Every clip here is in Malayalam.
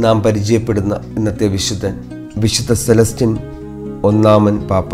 നാം പരിചയപ്പെടുന്ന ഇന്നത്തെ വിശുദ്ധൻ വിശുദ്ധ സെലസ്റ്റിൻ ഒന്നാമൻ പാപ്പ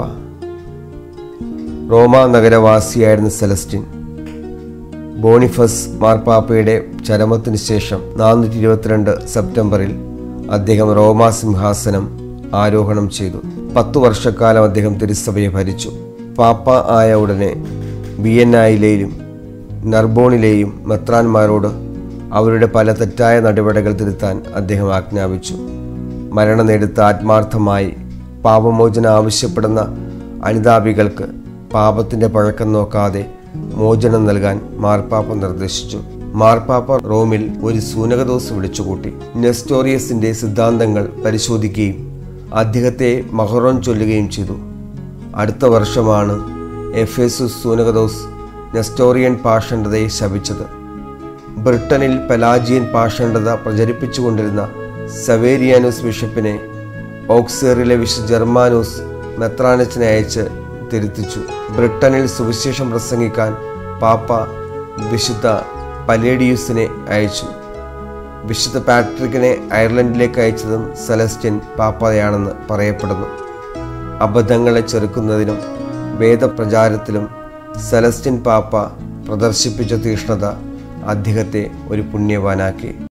റോമ നഗരവാസിയായിരുന്ന സെലസ്റ്റിൻ ബോണിഫസ് മാർപ്പാപ്പയുടെ ചരമത്തിനു ശേഷം നാനൂറ്റി ഇരുപത്തിരണ്ട് സെപ്റ്റംബറിൽ അദ്ദേഹം റോമാ സിംഹാസനം ആരോഹണം ചെയ്തു പത്തു വർഷക്കാലം അദ്ദേഹം തിരുസഭയെ ഭരിച്ചു പാപ്പ ആയ ഉടനെ വിയന്നായിലെയും നർബോണിലെയും മെത്രാന്മാരോട് അവരുടെ പല തെറ്റായ നടപടികൾ തിരുത്താൻ അദ്ദേഹം ആജ്ഞാപിച്ചു മരണം നേടുത്ത ആത്മാർത്ഥമായി പാപമോചനം ആവശ്യപ്പെടുന്ന അനുതാപികൾക്ക് പാപത്തിന്റെ പഴക്കം നോക്കാതെ മോചനം നൽകാൻ മാർപ്പാപ്പ നിർദ്ദേശിച്ചു മാർപ്പാപ്പ റോമിൽ ഒരു സൂനകദോസ് വിളിച്ചുകൂട്ടി നെസ്റ്റോറിയസിന്റെ സിദ്ധാന്തങ്ങൾ പരിശോധിക്കുകയും അദ്ദേഹത്തെ മഹറോൻ ചൊല്ലുകയും ചെയ്തു അടുത്ത വർഷമാണ് എഫേസുസ് സൂനകദോസ് നെസ്റ്റോറിയൻ പാഷണ്ഡതയെ ശപിച്ചത് ബ്രിട്ടനിൽ പെലാജിയൻ പാഷണ്ഡത പ്രചരിപ്പിച്ചുകൊണ്ടിരുന്ന സവേരിയാനോസ് ബിഷപ്പിനെ ഓക്സേറിലെ വിശു ജർമാനോസ് മെത്രാനച്ചനെ അയച്ച് തിരുത്തിച്ചു ബ്രിട്ടനിൽ സുവിശേഷം പ്രസംഗിക്കാൻ പാപ്പ വിശുദ്ധ പലേഡിയൂസിനെ അയച്ചു വിശുദ്ധ പാട്രിക്കിനെ അയർലൻഡിലേക്ക് അയച്ചതും സെലസ്റ്റിൻ പാപ്പയാണെന്ന് പറയപ്പെടുന്നു അബദ്ധങ്ങളെ ചെറുക്കുന്നതിനും വേദപ്രചാരത്തിലും സെലസ്റ്റിൻ പാപ്പ പ്രദർശിപ്പിച്ച തീഷ്ണത അദ്ദേഹത്തെ ഒരു പുണ്യവാനാക്കി